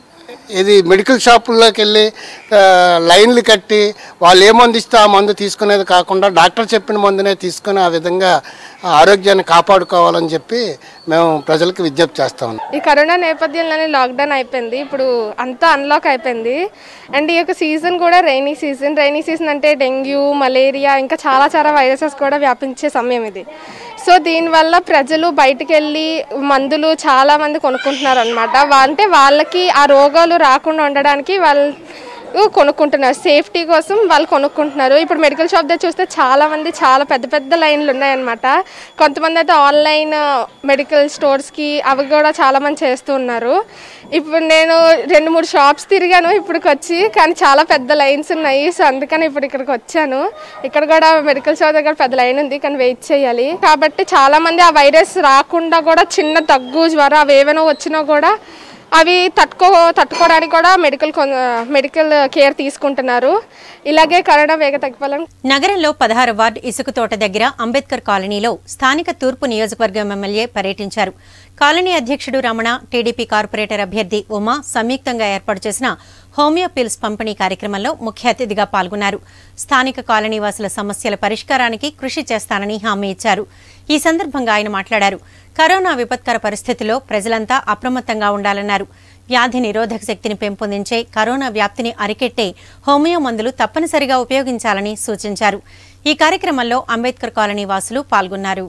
Speaker 12: ఇది మెడికల్ షాపుల్లోకి వెళ్ళి ఆ, లైన్లు కట్టి వాళ్ళు ఏ మందు ఇస్తే ఆ మందు తీసుకునేది కాకుండా డాక్టర్ చెప్పిన మందునే తీసుకుని ఆ విధంగా ఆ ఆరోగ్యాన్ని కాపాడుకోవాలని చెప్పి మేము ప్రజలకు విజ్ఞప్తి చేస్తా ఉన్నాం
Speaker 13: ఈ కరోనా నేపథ్యంలోనే లాక్డౌన్ అయిపోయింది ఇప్పుడు అంతా అన్లాక్ అయిపోయింది అండ్ ఈ యొక్క సీజన్ కూడా రైనీ సీజన్ రైనీ సీజన్ అంటే డెంగ్యూ మలేరియా ఇంకా చాలా చాలా వైరసెస్ కూడా వ్యాపించే సమయం ఇది సో దీనివల్ల ప్రజలు బయటికి వెళ్ళి మందులు చాలా మంది కొనుక్కుంటున్నారు అనమాట అంటే వాళ్ళకి ఆ రోగాలు రాకుండా ఉండడానికి వాళ్ళ కొనుక్కుంటున్నారు సేఫ్టీ కోసం వాళ్ళు కొనుక్కుంటున్నారు ఇప్పుడు మెడికల్ షాప్ దగ్గర చూస్తే చాలా మంది చాలా పెద్ద పెద్ద లైన్లు ఉన్నాయన్నమాట కొంతమంది అయితే ఆన్లైన్ మెడికల్ స్టోర్స్కి అవి కూడా చాలా మంది చేస్తూ ఉన్నారు ఇప్పుడు నేను రెండు మూడు షాప్స్ తిరిగాను ఇప్పటికి వచ్చి కానీ చాలా పెద్ద లైన్స్ ఉన్నాయి సో అందుకని ఇప్పుడు ఇక్కడికి వచ్చాను ఇక్కడ కూడా మెడికల్ స్టోర్ దగ్గర పెద్ద లైన్ ఉంది కానీ వెయిట్ చేయాలి కాబట్టి చాలా మంది ఆ వైరస్ రాకుండా కూడా చిన్న దగ్గు జ్వరం అవి ఏమైనా వచ్చినా కూడా అవి తట్టుకో తట్టుకోవడానికి కూడా మెడికల్ కొన్- మెడికల్ కేర్ తీసుకుంటున్నారు ఇలాగే కరోనా వేగ తగ్గిపోవాలని
Speaker 1: నగరంలో పదహారు వార్డు ఇసుక తోట దగ్గర అంబేద్కర్ కాలనీలో స్థానిక తూర్పు నియోజకవర్గం ఎమ్మెల్యే పర్యటించారు కాలనీ అధ్యక్షుడు రమణ టీడీపీ కార్పొరేటర్ అభ్యర్థి ఉమా సంయుక్తంగా ఏర్పాటు చేసిన హోమియో పిల్స్ పంపిణీ కార్యక్రమంలో ముఖ్య అతిథిగా పాల్గొన్నారు స్థానిక కాలనీవాసుల సమస్యల పరిష్కారానికి కృషి చేస్తానని హామీ ఇచ్చారు ఈ సందర్భంగా ఆయన మాట్లాడారు కరోనా విపత్కర పరిస్థితుల్లో ప్రజలంతా అప్రమత్తంగా ఉండాలన్నారు వ్యాధి నిరోధక శక్తిని పెంపొందించే కరోనా వ్యాప్తిని అరికెట్టే హోమియో మందులు తప్పనిసరిగా ఉపయోగించాలని సూచించారు ఈ కార్యక్రమంలో అంబేద్కర్ కాలనీ వాసులు పాల్గొన్నారు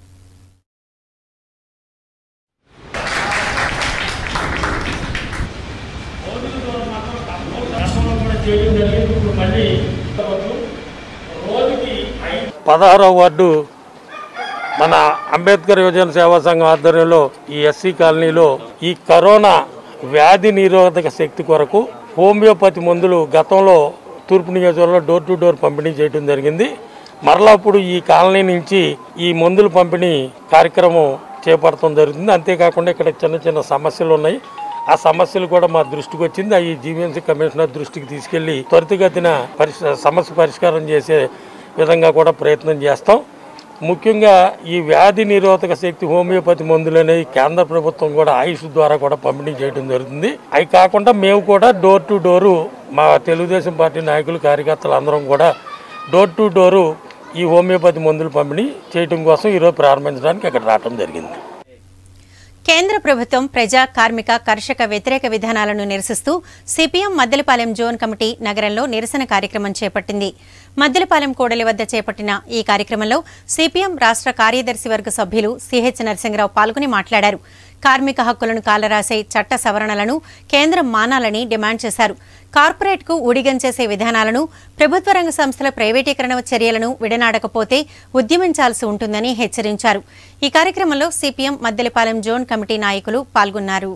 Speaker 14: పదహారవ వార్డు మన అంబేద్కర్ యువజన సేవా సంఘం ఆధ్వర్యంలో ఈ ఎస్సీ కాలనీలో ఈ కరోనా వ్యాధి నిరోధక శక్తి కొరకు హోమియోపతి మందులు గతంలో తూర్పు నియోజకవర్గంలో డోర్ టు డోర్ పంపిణీ చేయడం జరిగింది మరలా ఇప్పుడు ఈ కాలనీ నుంచి ఈ మందుల పంపిణీ కార్యక్రమం చేపడటం జరుగుతుంది అంతేకాకుండా ఇక్కడ చిన్న చిన్న సమస్యలు ఉన్నాయి ఆ సమస్యలు కూడా మా దృష్టికి వచ్చింది అవి జీవీఎంసీ కమిషనర్ దృష్టికి తీసుకెళ్లి త్వరితగతిన పరిష్ సమస్య పరిష్కారం చేసే విధంగా కూడా ప్రయత్నం చేస్తాం ముఖ్యంగా ఈ వ్యాధి నిరోధక శక్తి హోమియోపతి మందులు అనేవి కేంద్ర ప్రభుత్వం కూడా ఆయుష్ ద్వారా కూడా పంపిణీ చేయడం జరుగుతుంది అవి కాకుండా మేము కూడా డోర్ టు డోరు మా తెలుగుదేశం పార్టీ నాయకులు కార్యకర్తలు అందరం కూడా డోర్ టు డోరు ఈ హోమియోపతి మందులు పంపిణీ చేయడం కోసం ఈరోజు ప్రారంభించడానికి ఇక్కడ రావడం జరిగింది
Speaker 1: కేంద్ర ప్రభుత్వం ప్రజా కార్మిక కర్షక వ్యతిరేక విధానాలను నిరసిస్తూ సిపిఎం మద్దెలపాలెం జోన్ కమిటీ నగరంలో నిరసన కార్యక్రమం చేపట్టింది మద్దెలపాలెం కూడలి వద్ద చేపట్టిన ఈ కార్యక్రమంలో సిపిఎం రాష్ట్ర కార్యదర్శి వర్గ సభ్యులు సిహెచ్ నరసింహరావు పాల్గొని మాట్లాడారు కార్మిక హక్కులను కాలరాసే చట్ట సవరణలను కేంద్రం మానాలని డిమాండ్ చేశారు కార్పొరేట్కు ఊడిగంచేసే విధానాలను ప్రభుత్వ రంగ సంస్థల ప్రైవేటీకరణ చర్యలను విడనాడకపోతే ఉద్యమించాల్సి ఉంటుందని హెచ్చరించారు ఈ కార్యక్రమంలో సిపిఎం మద్దెలపాలెం జోన్ కమిటీ నాయకులు పాల్గొన్నారు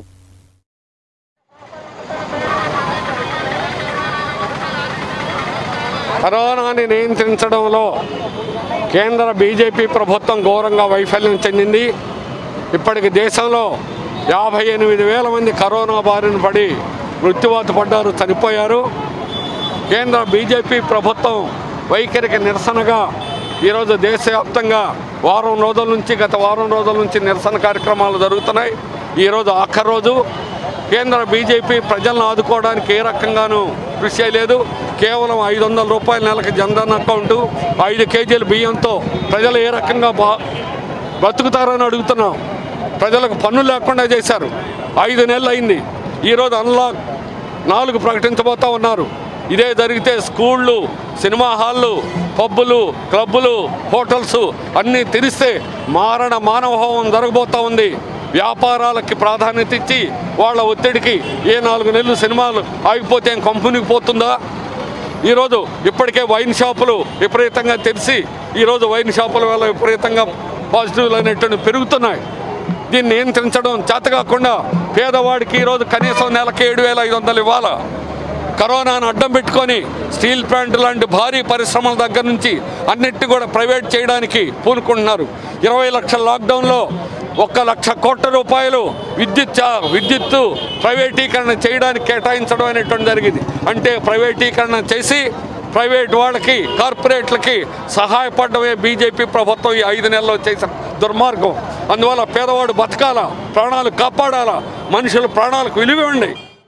Speaker 15: కరోనాని నియంత్రించడంలో కేంద్ర బీజేపీ ప్రభుత్వం ఘోరంగా వైఫల్యం చెందింది ఇప్పటికి దేశంలో యాభై ఎనిమిది వేల మంది కరోనా బారిన పడి మృత్యువాత పడ్డారు చనిపోయారు కేంద్ర బీజేపీ ప్రభుత్వం వైఖరికి నిరసనగా ఈరోజు దేశవ్యాప్తంగా వారం రోజుల నుంచి గత వారం రోజుల నుంచి నిరసన కార్యక్రమాలు జరుగుతున్నాయి ఈరోజు ఆఖరి రోజు కేంద్ర బీజేపీ ప్రజలను ఆదుకోవడానికి ఏ రకంగానూ కృషి చేయలేదు కేవలం ఐదు వందల రూపాయల నెలకు జన్ధన్ అకౌంటు ఐదు కేజీల బియ్యంతో ప్రజలు ఏ రకంగా బా బతుకుతారని అడుగుతున్నాం ప్రజలకు పన్నులు లేకుండా చేశారు ఐదు నెలలు అయింది ఈరోజు అన్లాక్ నాలుగు ప్రకటించబోతా ఉన్నారు ఇదే జరిగితే స్కూళ్ళు సినిమా హాళ్ళు పబ్బులు క్లబ్బులు హోటల్స్ అన్నీ తెరిస్తే మారణ మానవహోమం జరగబోతా ఉంది వ్యాపారాలకి ప్రాధాన్యత ఇచ్చి వాళ్ళ ఒత్తిడికి ఏ నాలుగు నెలలు సినిమాలు ఆగిపోతే ఏం కంపెనీకి పోతుందా ఈరోజు ఇప్పటికే వైన్ షాపులు విపరీతంగా తెరిచి ఈరోజు వైన్ షాపుల వల్ల విపరీతంగా పాజిటివ్లు అనేటువంటి పెరుగుతున్నాయి దీన్ని నియంత్రించడం చేతకాకుండా పేదవాడికి ఈరోజు కనీసం నెలకి ఏడు వేల ఐదు వందలు ఇవ్వాలా కరోనాను అడ్డం పెట్టుకొని స్టీల్ ప్లాంట్ లాంటి భారీ పరిశ్రమల దగ్గర నుంచి అన్నిటిని కూడా ప్రైవేట్ చేయడానికి పూనుకుంటున్నారు ఇరవై లక్షల లాక్డౌన్లో ఒక్క లక్ష కోట్ల రూపాయలు విద్యుత్ చా- విద్యుత్తు ప్రైవేటీకరణ చేయడానికి కేటాయించడం అనేటువంటి జరిగింది అంటే ప్రైవేటీకరణ చేసి ప్రైవేట్ వాళ్ళకి కార్పొరేట్లకి సహాయపడమే బీజేపీ ప్రభుత్వం ఈ ఐదు నెలల్లో చేసిన దుర్మార్గం అందువల్ల పేదవాడు బతకాలా ప్రాణాలు కాపాడాలా మనుషుల ప్రాణాలకు విలువ ఇవ్వండి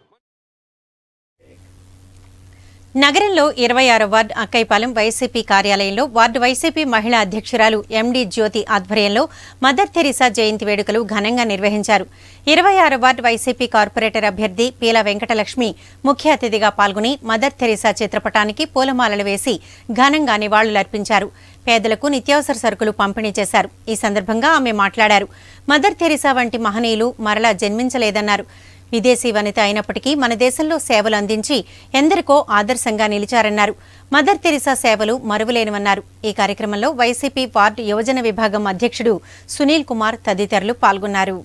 Speaker 1: నగరంలో ఇరవై ఆరో వార్డు అక్కైపాలెం వైసీపీ కార్యాలయంలో వార్డు వైసీపీ మహిళా అధ్యక్షురాలు ఎండి జ్యోతి ఆధ్వర్యంలో మదర్ తెరీసా జయంతి వేడుకలు ఘనంగా నిర్వహించారు ఇరవై ఆరో వార్డు వైసీపీ కార్పొరేటర్ అభ్యర్థి పీల వెంకటలక్ష్మి ముఖ్య అతిథిగా పాల్గొని మదర్ తెరీసా చిత్రపటానికి పూలమాలలు వేసి ఘనంగా నివాళులర్పించారు పేదలకు నిత్యావసర సరుకులు పంపిణీ చేశారు ఈ సందర్భంగా ఆమె మాట్లాడారు మదర్ తెరీసా వంటి మహనీయులు మరలా జన్మించలేదన్నారు విదేశీ వనిత అయినప్పటికీ మన దేశంలో సేవలు అందించి ఎందరికో ఆదర్శంగా నిలిచారన్నారు మదర్ తెరిసా సేవలు మరువలేనివన్నారు ఈ కార్యక్రమంలో వైసీపీ వార్డు యువజన విభాగం అధ్యక్షుడు సునీల్ కుమార్ తదితరులు పాల్గొన్నారు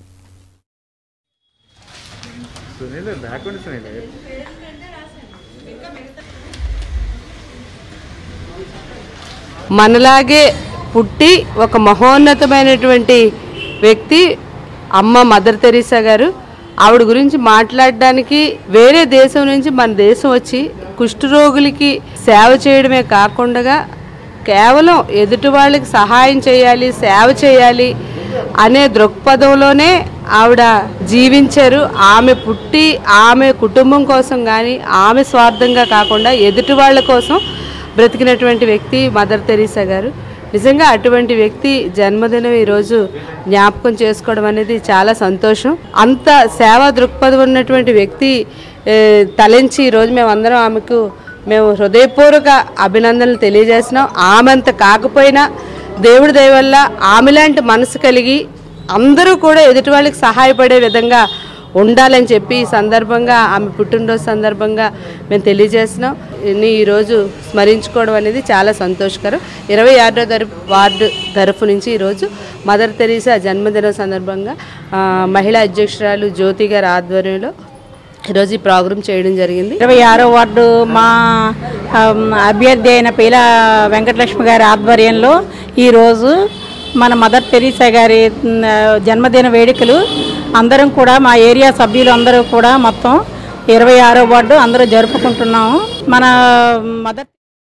Speaker 16: మనలాగే పుట్టి ఒక మహోన్నతమైనటువంటి వ్యక్తి అమ్మ మదర్ తెరీసా గారు ఆవిడ గురించి మాట్లాడడానికి వేరే దేశం నుంచి మన దేశం వచ్చి కుష్ఠరోగులకి సేవ చేయడమే కాకుండా కేవలం ఎదుటి వాళ్ళకి సహాయం చేయాలి సేవ చేయాలి అనే దృక్పథంలోనే ఆవిడ జీవించారు ఆమె పుట్టి ఆమె కుటుంబం కోసం కానీ ఆమె స్వార్థంగా కాకుండా ఎదుటి వాళ్ళ కోసం బ్రతికినటువంటి వ్యక్తి మదర్ తెరీసా గారు నిజంగా అటువంటి వ్యక్తి జన్మదినం ఈరోజు జ్ఞాపకం చేసుకోవడం అనేది చాలా సంతోషం అంత సేవా దృక్పథం ఉన్నటువంటి వ్యక్తి ఏ, తలంచి ఈరోజు మేమందరం ఆమెకు మేము హృదయపూర్వక అభినందనలు తెలియజేస్తున్నాం ఆమెంత కాకపోయినా దేవుడి దయ వల్ల ఆమెలాంటి మనసు కలిగి అందరూ కూడా ఎదుటి వాళ్ళకి సహాయపడే విధంగా ఉండాలని చెప్పి ఈ సందర్భంగా ఆమె పుట్టినరోజు సందర్భంగా మేము తెలియజేస్తున్నాం ఇన్ని ఈరోజు స్మరించుకోవడం అనేది చాలా సంతోషకరం ఇరవై ఆరో తరపు వార్డు తరఫు నుంచి ఈరోజు మదర్ తెరీసా జన్మదినం సందర్భంగా ఆ, మహిళా అధ్యక్షురాలు జ్యోతి గారి ఆధ్వర్యంలో ఈరోజు ఈ ప్రోగ్రాం చేయడం జరిగింది
Speaker 17: ఇరవై ఆరో వార్డు మా ఆమ్, అభ్యర్థి అయిన పీల వెంకటలక్ష్మి గారి ఆధ్వర్యంలో ఈరోజు మన మదర్ తెరీసా గారి మ్, జన్మదిన వేడుకలు అందరం కూడా మా ఏరియా సభ్యులు అందరూ కూడా మొత్తం ఇరవై ఆరో వార్డు అందరూ జరుపుకుంటున్నాము మన మదర్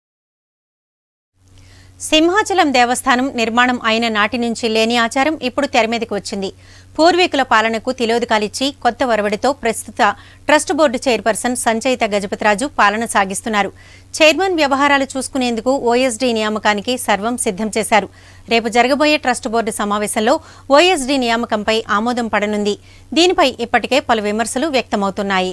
Speaker 1: సింహాచలం దేవస్థానం నిర్మాణం అయిన నాటి నుంచి లేని ఆచారం ఇప్పుడు తెరమీదకి వచ్చింది పూర్వీకుల పాలనకు తిలోదకాలిచ్చి కొత్త ఒరవడితో ప్రస్తుత trust board chairperson Sanchaita Gajapathiraju పాలన సాగిస్తున్నారు చైర్మన్ వ్యవహారాలు చూసుకునేందుకు ఓఎస్డీ నియామకానికి సర్వం సిద్ధం చేశారు రేపు జరగబోయే ట్రస్ట్ బోర్డు సమావేశంలో ఓఎస్డీ నియామకంపై ఆమోదం పడనుంది దీనిపై ఇప్పటికే పలు విమర్శలు వ్యక్తమవుతున్నాయి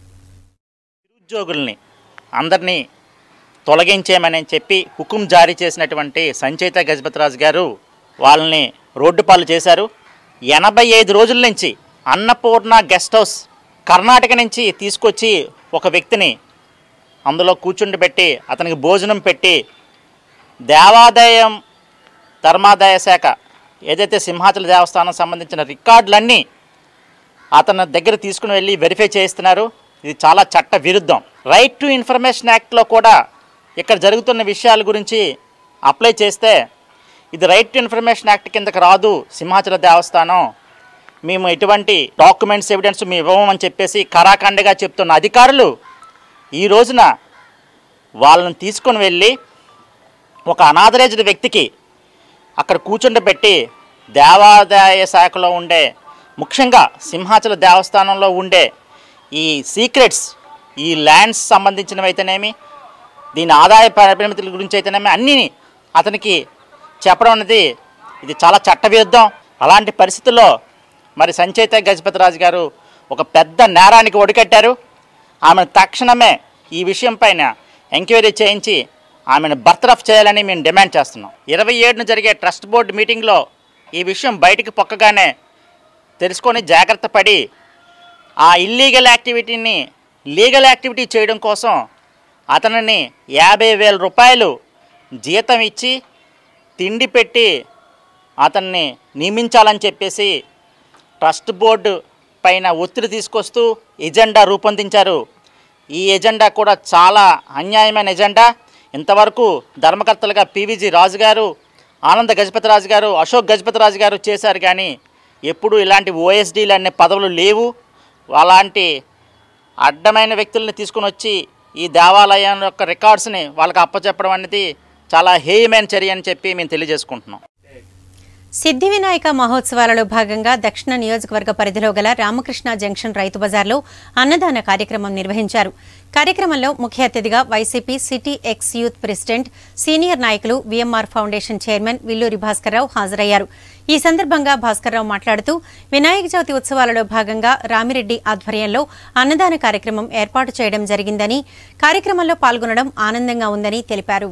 Speaker 6: ఉద్యోగుల్ని అందరినీ తొలగించేయమని చెప్పి హుకుం జారీ చేసినటువంటి సంచయిత గజపతిరాజు గారు వాళ్ళని రోడ్డు పాలు చేశారు ఎనభై ఐదు రోజుల నుంచి అన్నపూర్ణ గెస్ట్ హౌస్ కర్ణాటక నుంచి తీసుకొచ్చి ఒక వ్యక్తిని అందులో కూర్చుండబెట్టి అతనికి భోజనం పెట్టి దేవాదాయం ధర్మాదాయ శాఖ ఏదైతే సింహాచల దేవస్థానం సంబంధించిన రికార్డులన్నీ అతని దగ్గర తీసుకుని వెళ్ళి వెరిఫై చేయిస్తున్నారు ఇది చాలా చట్ట విరుద్ధం రైట్ టు ఇన్ఫర్మేషన్ యాక్ట్లో కూడా ఇక్కడ జరుగుతున్న విషయాల గురించి అప్లై చేస్తే ఇది రైట్ టు ఇన్ఫర్మేషన్ యాక్ట్ కిందకి రాదు సింహాచల దేవస్థానం మేము ఎటువంటి డాక్యుమెంట్స్ ఎవిడెన్స్ మేము ఇవ్వమని చెప్పేసి కరాఖండగా చెప్తున్న అధికారులు ఈ రోజున వాళ్ళని తీసుకొని వెళ్ళి ఒక అనాథరేజ్డ్ వ్యక్తికి అక్కడ కూర్చుండబెట్టి దేవాదాయ శాఖలో ఉండే ముఖ్యంగా సింహాచల దేవస్థానంలో ఉండే ఈ సీక్రెట్స్ ఈ ల్యాండ్స్ సంబంధించినవి అయితేనేమి దీని ఆదాయ పరిమితుల గురించి అయితేనేమి అన్నీ అతనికి చెప్పడం అనేది ఇది చాలా చట్టవిరుద్ధం అలాంటి పరిస్థితుల్లో మరి సంచయిత గజపతిరాజు గారు ఒక పెద్ద నేరానికి ఒడికట్టారు ఆమెను తక్షణమే ఈ విషయం పైన ఎంక్వైరీ చేయించి ఆమెను బర్తరఫ్ చేయాలని మేము డిమాండ్ చేస్తున్నాం ఇరవై ఏడున జరిగే ట్రస్ట్ బోర్డు మీటింగ్లో ఈ విషయం బయటికి పొక్కగానే తెలుసుకొని జాగ్రత్త పడి ఆ ఇల్లీగల్ యాక్టివిటీని లీగల్ యాక్టివిటీ చేయడం కోసం అతనిని యాభై వేల రూపాయలు జీతం ఇచ్చి తిండి పెట్టి అతన్ని నియమించాలని చెప్పేసి ట్రస్ట్ బోర్డు పైన ఒత్తిడి తీసుకొస్తూ ఎజెండా రూపొందించారు ఈ ఎజెండా కూడా చాలా అన్యాయమైన ఎజెండా ఇంతవరకు ధర్మకర్తలుగా పివిజి రాజు గారు ఆనంద గజపతిరాజు గారు అశోక్ గజపతిరాజు గారు చేశారు కానీ ఎప్పుడు ఇలాంటి ఓఎస్డీలు అనే పదవులు లేవు అలాంటి అడ్డమైన వ్యక్తుల్ని తీసుకుని వచ్చి ఈ దేవాలయం యొక్క రికార్డ్స్ని వాళ్ళకి అప్పచెప్పడం అనేది చాలా హేయమైన చర్య అని చెప్పి మేము తెలియజేసుకుంటున్నాం
Speaker 1: సిద్ధి వినాయక మహోత్సవాలలో భాగంగా దక్షిణ నియోజకవర్గ పరిధిలో గల రామకృష్ణ జంక్షన్ రైతు బజార్లో అన్నదాన కార్యక్రమం నిర్వహించారు కార్యక్రమంలో ముఖ్య అతిథిగా YCP city ex youth president senior నాయకులు VMR foundation chairman Villuri Bhaskar Rao హాజరయ్యారు ఈ సందర్భంగా భాస్కర్రావు మాట్లాడుతూ వినాయక చవితి ఉత్సవాలలో భాగంగా రామిరెడ్డి ఆధ్వర్యంలో అన్నదాన కార్యక్రమం ఏర్పాటు చేయడం జరిగిందని కార్యక్రమంలో పాల్గొనడం ఆనందంగా ఉందని తెలిపారు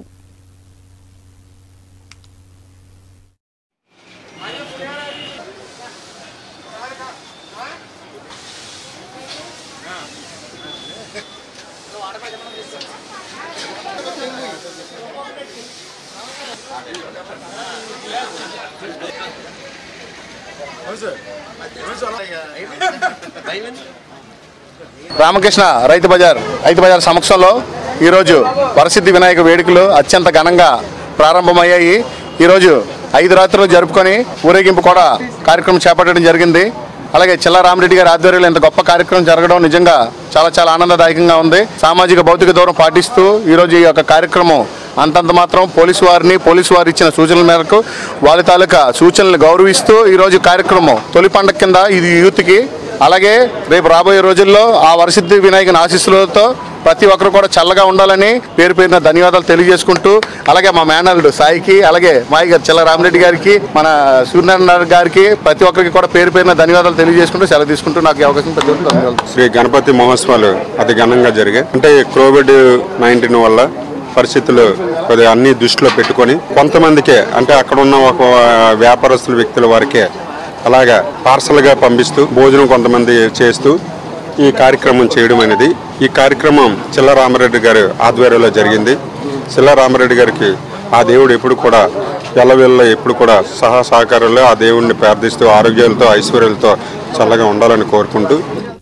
Speaker 18: రామకృష్ణ రైతు బజార్ రైతు బజార్ సమక్షంలో ఈరోజు వరసిద్ధి వినాయక వేడుకలు అత్యంత ఘనంగా ప్రారంభమయ్యాయి ఈరోజు ఐదు రాత్రులు జరుపుకొని ఊరేగింపు కూడా కార్యక్రమం చేపట్టడం జరిగింది అలాగే చిల్ల రామరెడ్డి గారి ఆధ్వర్యంలో ఇంత గొప్ప కార్యక్రమం జరగడం నిజంగా చాలా చాలా ఆనందదాయకంగా ఉంది సామాజిక భౌతిక దూరం పాటిస్తూ ఈరోజు ఈ యొక్క కార్యక్రమం అంతంత మాత్రం పోలీసు వారిని పోలీసు వారు ఇచ్చిన సూచనల మేరకు వాళ్ళ తాలూకా సూచనలు గౌరవిస్తూ ఈరోజు కార్యక్రమం తొలి పండగ కింద ఇది యూత్కి అలాగే రేపు రాబోయే రోజుల్లో ఆ వరసిద్ధి వినాయకుని ఆశీస్సులతో ప్రతి ఒక్కరు కూడా చల్లగా ఉండాలని పేరు పేరున ధన్యవాదాలు తెలియజేసుకుంటూ అలాగే మా మేనల్లుడు సాయికి అలాగే మాయి గారు చిల్ల రామరెడ్డి గారికి మన సూర్యనారాయణ గారికి ప్రతి ఒక్కరికి కూడా పేరు పేరున ధన్యవాదాలు తెలియజేసుకుంటూ సెలవు తీసుకుంటూ నాకు ఈ అవకాశం ప్రతి ఒక్కరికి ధన్యవాదాలు
Speaker 19: శ్రీ గణపతి మహోత్సవాలు అతి ఘనంగా జరిగాయి అంటే కోవిడ్ నైన్టీన్ వల్ల పరిస్థితులు కొద్దిగా అన్ని దృష్టిలో పెట్టుకొని కొంతమందికే అంటే అక్కడ ఉన్న ఒక వ్యాపారస్తుల వ్యక్తుల వారికే అలాగా పార్సల్గా పంపిస్తూ భోజనం కొంతమంది చేస్తూ ఈ కార్యక్రమం చేయడం అనేది ఈ కార్యక్రమం చిల్ల రామారెడ్డి గారి ఆధ్వర్యంలో జరిగింది చిల్ల రామారెడ్డి గారికి ఆ దేవుడు ఎప్పుడు కూడా ఎల్లవేళ్ళ ఎప్పుడు కూడా సహా సహకారాలు ఆ దేవుడిని ప్రార్థిస్తూ ఆరోగ్యాలతో ఐశ్వర్యాలతో చల్లగా ఉండాలని కోరుకుంటూ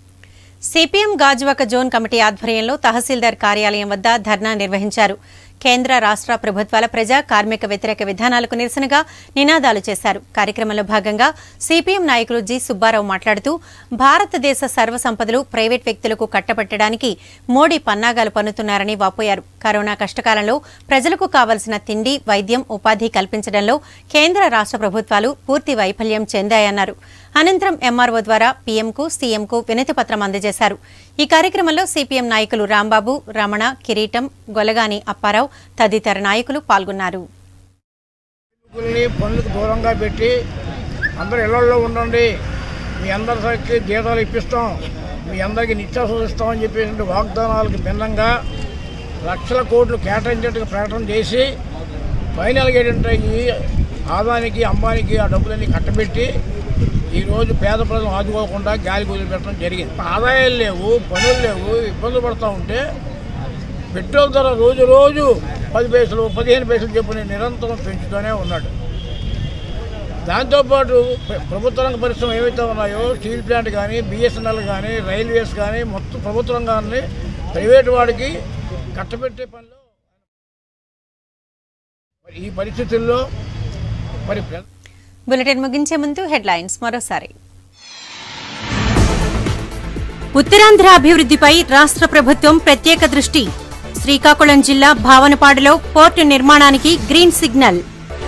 Speaker 1: సిపిఎం గాజువాక జోన్ కమిటీ ఆధ్వర్యంలో తహసీల్దార్ కార్యాలయం వద్ద ధర్నా నిర్వహించారు కేంద్ర రాష్ట్ర ప్రభుత్వాల ప్రజా కార్మిక వ్యతిరేక విధానాలకు నిరసనగా నినాదాలు చేశారు కార్యక్రమంలో భాగంగా సిపిఎం నాయకులు జి సుబ్బారావు మాట్లాడుతూ భారతదేశ సర్వసంపదలు ప్రైవేట్ వ్యక్తులకు కట్టబెట్టడానికి మోడీ పన్నాగాలు పన్నుతున్నారని వాపోయారు కరోనా కష్టకాలంలో ప్రజలకు కావలసిన తిండి వైద్యం ఉపాధి కల్పించడంలో కేంద్ర రాష్ట్ర ప్రభుత్వాలు పూర్తి వైఫల్యం చెందాయన్నారు అనంతరం ఎంఆర్ఓ ద్వారా పీఎంకు సీఎంకు వినతి పత్రం అందజేశారు ఈ కార్యక్రమంలో సిపిఎం నాయకులు రాంబాబు రమణ కిరీటం గొలగాని అప్పారావు తదితర నాయకులు పాల్గొన్నారు
Speaker 20: ఉద్యోగుల్ని పనులకు దూరంగా పెట్టి అందరూ ఇళ్లలో ఉండండి మీ అందరికి జీతాలు ఇప్పిస్తాం మీ అందరికీ నిత్యావసరాలు ఇస్తామని చెప్పేసి వాగ్దానాలకు భిన్నంగా లక్షల కోట్లు కేటాయించేట్టుగా ప్రకటన చేసి ఫైనల్గా ఏంటంటే ఈ ఆదానికి అంబానికి ఆ డబ్బులన్నీ కట్టబెట్టి ఈరోజు పేద ప్రజలు ఆదుకోకుండా గాలి వదిలిపెట్టడం జరిగింది ఆదాయాలు లేవు పనులు లేవు ఇబ్బందులు పడుతూ ఉంటే పెట్రోల్ ధర రోజు రోజు పది పైసలు పదిహేను పైసలు చెప్పుని నిరంతరం పెంచుతూనే ఉన్నాడు దాంతోపాటు ప్ర- ప్రభుత్వ రంగ పరిశ్రమ ఏవైతే ఉన్నాయో స్టీల్ ప్లాంట్ కానీ బిఎస్ఎన్ఎల్ కానీ రైల్వేస్ కానీ మొత్తం ప్రభుత్వ రంగాన్ని ప్రైవేట్ వాడికి కట్టబెట్టే పనిలో మరి ఈ పరిస్థితుల్లో మరి ప్ర-
Speaker 1: బులెటిన్ ముగించే ముందు హెడ్లైన్స్ మరోసారి ఉత్తరాంధ్ర అభివృద్ధిపై రాష్ట్ర ప్రభుత్వం ప్రత్యేక దృష్టి శ్రీకాకుళం జిల్లా భావనపాడులో పోర్టు నిర్మాణానికి గ్రీన్ సిగ్నల్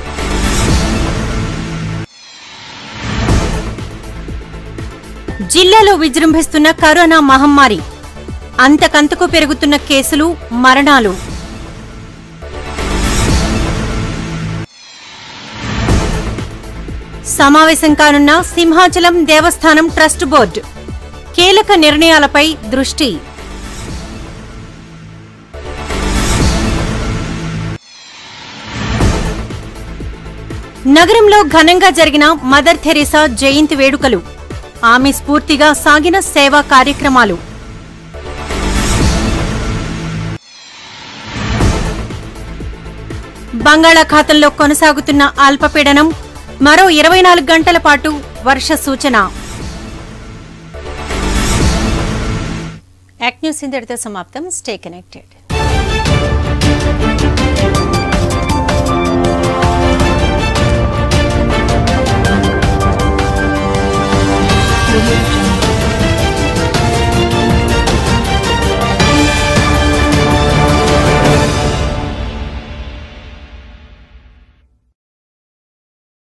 Speaker 1: జిల్లాలో విజృంభిస్తున్న కరోనా మహమ్మారి అంతకంతకు పెరుగుతున్న కేసులు మరణాలు సమావేశం కానున్న సింహాచలం దేవస్థానం ట్రస్ట్ బోర్డు కీలక నిర్ణయాలపై దృష్టి నగరంలో ఘనంగా జరిగిన మదర్ థెరెసా జయంతి వేడుకలు ఆమె స్ఫూర్తిగా సాగిన సేవా కార్యక్రమాలు బంగాళాఖాతంలో కొనసాగుతున్న అల్పపీడనం మరో ఇరవై నాలుగు గంటల పాటు వర్ష సూచన యాక్ట్ న్యూస్ ఇంతటితో సమాప్తం స్టే కనెక్టెడ్